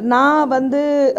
நான் வந்து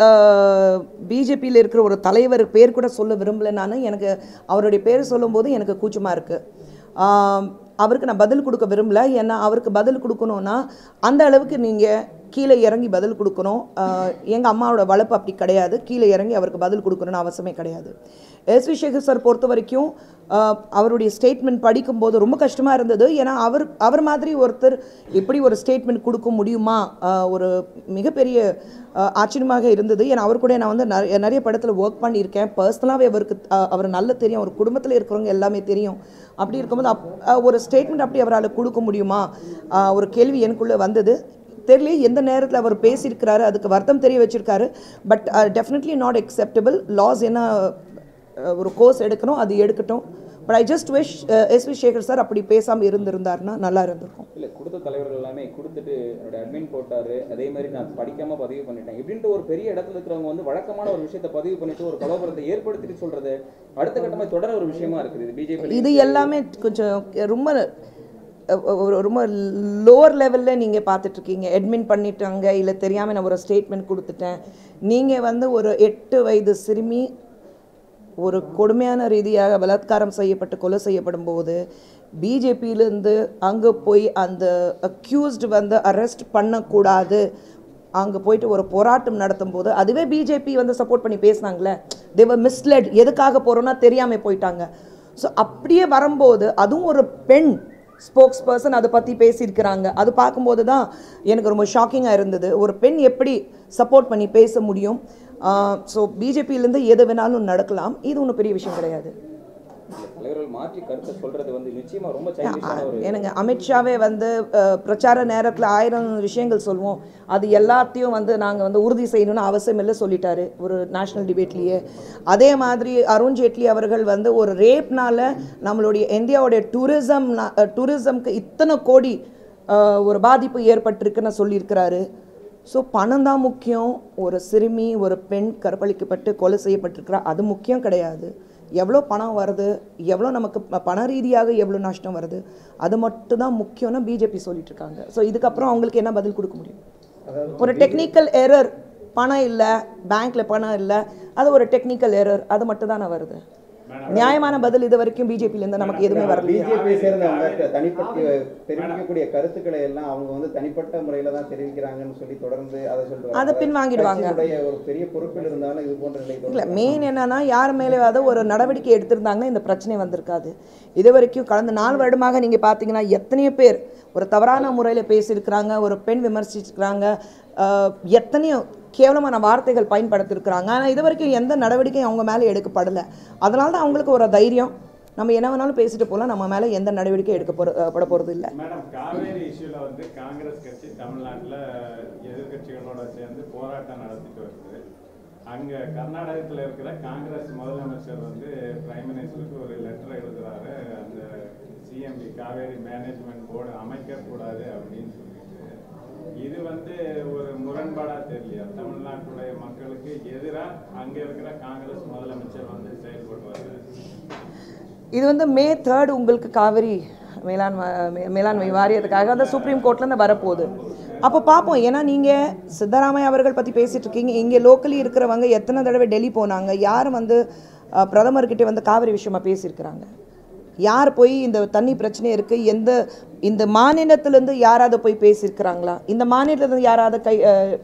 பிஜேபியில் இருக்கிற ஒரு தலைவர் பேர் கூட சொல்ல விரும்பல நான் எனக்கு அவருடைய பேர் சொல்லும்போது எனக்கு கூச்சமாக இருக்குது அவருக்கு நான் பதில் கொடுக்க விரும்பல ஏன்னா அவருக்கு பதில் கொடுக்கணும்னா அந்த அளவுக்கு நீங்கள் கீழே இறங்கி பதில் கொடுக்கணும் எங்கள் அம்மாவோட வளர்ப்பு அப்படி கிடையாது கீழே இறங்கி அவருக்கு பதில் கொடுக்கணும்னு அவசியமே கிடையாது எஸ் வி சேகர் சார் பொறுத்த வரைக்கும் ஆஹ், அவருடைய ஸ்டேட்மெண்ட் படிக்கும்போது ரொம்ப கஷ்டமாக இருந்தது ஏன்னா அவர் அவர் மாதிரி ஒருத்தர் இப்படி ஒரு ஸ்டேட்மெண்ட் கொடுக்க முடியுமா ஆஹ், ஒரு மிகப்பெரிய ஆஹ், ஆச்சரியமாக இருந்தது ஏன்னா அவர் கூட நான் வந்து நிறைய நிறைய படத்தில் ஒர்க் பண்ணியிருக்கேன் பர்சனலாகவே அவருக்கு ஆஹ், அவர் நல்ல தெரியும் அவர் குடும்பத்தில் இருக்கிறவங்க எல்லாமே தெரியும் அப்படி இருக்கும்போது அப் ஆஹ், ஒரு ஸ்டேட்மெண்ட் அப்படி அவரால் கொடுக்க முடியுமா ஆஹ், ஒரு கேள்வி எனக்குள்ளே வந்தது தெரியல எந்த நேரத்தில் அவர் பேசியிருக்கிறாரு அதுக்கு வருத்தம் தெரிய வச்சிருக்காரு but definitely not acceptable loss என்ன அஹ், ஒரு கோர்ஸ் எடுக்கணும் அது எடுக்கட்டும் but I just wish S V Shekhar sir அப்படி பேசாமல் இருந்திருந்தாருன்னா நல்லா இருந்திருக்கும் இல்ல கொடுத்த தலைவர்கள் எல்லாமே கொடுத்துட்டு என்னோட அட்மின் போட்டாரு அதே மாதிரி நான் படிக்காம பதிவு பண்ணிட்டேன் இப்படின்ட்டு ஒரு பெரிய இடத்துல இருக்கிறவங்க வந்து வழக்கமான ஒரு விஷயத்தை பதிவு பண்ணிட்டு ஒரு கலவரத்தை ஏற்படுத்திட்டு சொல்றது அடுத்த கட்டமா தொடர ஒரு விஷயமா இருக்குது இது பிஜேபி இது எல்லாமே கொஞ்சம் ரொம்ப அஹ், ஒரு ரொம்ப லோவர் லெவலில் நீங்கள் பார்த்துட்ருக்கீங்க அட்மின் பண்ணிட்டாங்க இல்லை தெரியாமல் நான் ஒரு ஸ்டேட்மெண்ட் கொடுத்துட்டேன் நீங்கள் வந்து ஒரு எட்டு வயது சிறுமி ஒரு கொடுமையான ரீதியாக பலாத்காரம் செய்யப்பட்டு கொலை செய்யப்படும் போது பிஜேபியிலேருந்து அங்கே போய் அந்த அக்யூஸ்டு வந்து அரெஸ்ட் பண்ணக்கூடாது அங்கே போயிட்டு ஒரு போராட்டம் நடத்தும் போது அதுவே பிஜேபி வந்து சப்போர்ட் பண்ணி பேசினாங்களே தேவர் மிஸ்லெட் எதுக்காக போகிறோன்னா தெரியாமல் போயிட்டாங்க ஸோ அப்படியே வரும்போது அதுவும் ஒரு பெண் ஸ்போக்ஸ் பர்சன் அதை பற்றி பேசியிருக்கிறாங்க அது பார்க்கும்போது தான் எனக்கு ரொம்ப ஷாக்கிங்காக இருந்தது ஒரு பெண் எப்படி சப்போர்ட் பண்ணி பேச முடியும் ஸோ பிஜேபியிலேருந்து எது வேணாலும் நடக்கலாம் இது ஒன்றும் பெரிய விஷயம் கிடையாது தலைவர்கள் மாற்றி கருத்தை சொல்றது வந்து நிச்சயமா ரொம்ப சைல்டிஷான ஒரு எனக்கு அமித்ஷாவே வந்து அஹ், பிரச்சார நேரத்தில் ஆயிரம் விஷயங்கள் சொல்லுவோம் அது எல்லாத்தையும் வந்து நாங்கள் வந்து உறுதி செய்யணும்னு அவசியம் இல்லை சொல்லிட்டாரு ஒரு நேஷ்னல் டிபேட்லேயே அதே மாதிரி அருண் ஜேட்லி அவர்கள் வந்து ஒரு ரேப்னால நம்மளுடைய இந்தியாவுடைய டூரிசம் டூரிசம்க்கு இத்தனை கோடி அஹ், ஒரு பாதிப்பு ஏற்பட்டிருக்குன்னு சொல்லியிருக்கிறாரு ஸோ பணம் தான் முக்கியம் ஒரு சிறுமி ஒரு பெண் கற்பழிக்கப்பட்டு கொலை செய்யப்பட்டிருக்கிறா அது முக்கியம் கிடையாது எவ்வளோ பணம் வருது எவ்வளோ நமக்கு ப- பண ரீதியாக எவ்வளோ நஷ்டம் வருது அது மட்டும் தான் முக்கியம்னு பிஜேபி சொல்லிட்டு இருக்காங்க ஸோ இதுக்கப்புறம் அவங்களுக்கு என்ன பதில் கொடுக்க முடியும் ஒரு டெக்னிக்கல் எரர் பணம் இல்லை பேங்க்ல பணம் இல்லை அது ஒரு டெக்னிக்கல் எரர் அது மட்டும் தானே வருது நியாயமான பதில் இது வரைக்கும் பிஜேபியிலேருந்து நமக்கு எதுவுமே வரல பிஜேபி சேர்ந்தவங்க தனிப்பட்ட தெரிவிக்கக்கூடிய கருத்துக்களை எல்லாம் அவங்க வந்து தனிப்பட்ட முறையில தான் தெரிவிக்கிறாங்கன்னு சொல்லி தொடர்ந்து அதை சொல்லிட்டு அதை பின்வாங்கிடுவாங்க. கட்சியினுடைய ஒரு பெரிய பொறுப்பில் இருந்தாலும் இது போன்ற நிலை இல்லை மெயின் என்னன்னா யார் மேலேயாவது ஒரு நடவடிக்கை எடுத்திருந்தாங்கன்னா இந்த பிரச்சனை வந்திருக்காது இது வரைக்கும் கடந்த நாலு வருடமாக நீங்கள் பார்த்தீங்கன்னா எத்தனையோ பேர் ஒரு தவறான முறையில் பேசியிருக்கிறாங்க ஒரு பெண் விமர்சிச்சிருக்கிறாங்க ஆஹ், எத்தனையோ கேவலமான வார்த்தைகள் பயன்படுத்தியிருக்கிறாங்க ஆனால் இது வரைக்கும் எந்த நடவடிக்கையும் அவங்க மேலே எடுக்கப்படலை அதனால தான் அவங்களுக்கு ஒரு தைரியம் நம்ம என்ன வேணாலும் பேசிட்டு போகலாம் நம்ம மேலே எந்த நடவடிக்கை எடுக்க போற பட போகிறது இல்லை மேடம் காவேரி இஷ்யூல வந்து காங்கிரஸ் கட்சி தமிழ்நாட்டுல எதிர்க்கட்சிகளோட சேர்ந்து போராட்டம் நடத்திட்டு வருது அங்க கர்நாடகத்துல இருக்கிற காங்கிரஸ் முதலமைச்சர் வந்து பிரைம் மினிஸ்டருக்கு ஒரு லெட்டர் எழுதுறாரு அந்த சிஎம்பி காவேரி மேனேஜ்மெண்ட் போர்டு அமைக்க கூடாது அப்படின்னு சொல்லிட்டு இது வந்து ஒரு முரண்பாடா தெரியலையா தமிழ்நாட்டுடைய மக்களுக்கு எதிரா அங்க இருக்கிற காங்கிரஸ் முதலமைச்சர் வந்து செயல்படுவாரு இது வந்து மே தேர்ட் உங்களுக்கு காவிரி மேலாண்மை மே- மேலாண்மை வாரியத்துக்காக அந்த சுப்ரீம் கோர்ட்லேருந்து வரப்போகுது அப்போ பார்ப்போம் ஏன்னா நீங்கள் சித்தராமையா அவர்கள் பற்றி பேசிட்டு இருக்கீங்க இங்கே லோக்கலி இருக்கிறவங்க எத்தனை தடவை டெல்லி போனாங்க யார் வந்து அஹ், பிரதமர்கிட்ட வந்து காவிரி விஷயமா பேசியிருக்கிறாங்க யார் போய் இந்த தண்ணி பிரச்சனை இருக்குது எந்த இந்த மாநிலத்திலேருந்து யாராவது போய் பேசியிருக்கிறாங்களா இந்த மாநிலத்திலேருந்து யாராவது கை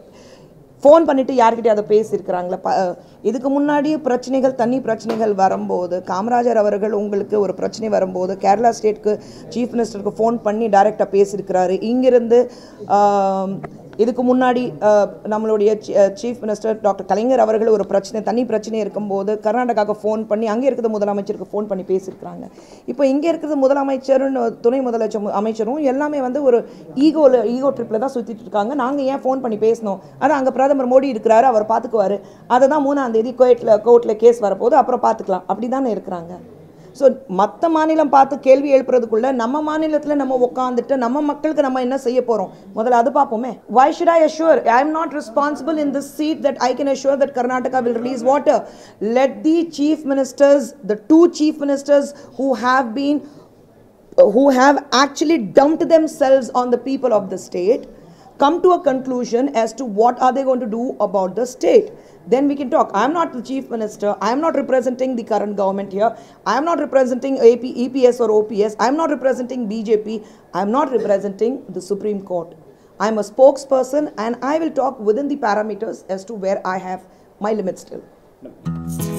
ஃபோன் பண்ணிவிட்டு யார்கிட்டயும் அதை பேசியிருக்கிறாங்களா ப இதுக்கு முன்னாடி பிரச்சனைகள் தண்ணி பிரச்சனைகள் வரும்போது காமராஜர் அவர்கள் உங்களுக்கு ஒரு பிரச்சனை வரும்போது கேரளா ஸ்டேட்க்கு சீஃப் மினிஸ்டருக்கு ஃபோன் பண்ணி டைரெக்டாக பேசியிருக்கிறாரு இங்கிருந்து ஆம், இதுக்கு முன்னாடி அஹ், நம்மளுடைய சீஃப் மினிஸ்டர் டாக்டர் கலைஞர் அவர்கள் ஒரு பிரச்சனை தண்ணி பிரச்சனை இருக்கும்போது கர்நாடகாவுக்கு ஃபோன் பண்ணி அங்கே இருக்கிற முதலமைச்சருக்கு ஃபோன் பண்ணி பேசியிருக்கிறாங்க இப்போ இங்கே இருக்கிற முதலமைச்சரும் துணை முதலமைச்சர் அமைச்சரும் எல்லாமே வந்து ஒரு ஈகோவில் ஈகோ ட்ரிப்பில் தான் சுற்றிட்டு இருக்காங்க நாங்கள் ஏன் ஃபோன் பண்ணி பேசணும் அதான் அங்கே பிரதமர் மோடி இருக்கிறாரு அவர் பார்த்துக்குவாரு அதை தான் மூணாம் தேதி கோர்ட்டில் கோர்ட்டில் கேஸ் வரப்போகுது அப்புறம் பார்த்துக்கலாம் அப்படி தானே இருக்கிறாங்க ஸோ மற்ற மாநிலம் பார்த்து கேள்வி எழுப்புறதுக்குள்ள நம்ம மாநிலத்தில் நம்ம உட்காந்துட்டு நம்ம மக்களுக்கு நம்ம என்ன செய்ய போகிறோம் முதல்ல அது பார்ப்போமே why should I assure I am not responsible in this seat that I can assure that Karnataka will release water let the chief ministers the two chief ministers who have been who have actually dumped themselves on the people of the state come to a conclusion as to what are they going to do about the state then we can talk i am not the chief minister i am not representing the current government here i am not representing AP, eps or ops i am not representing bjp i am not representing the supreme court i am a spokesperson and i will talk within the parameters as to where i have my limits still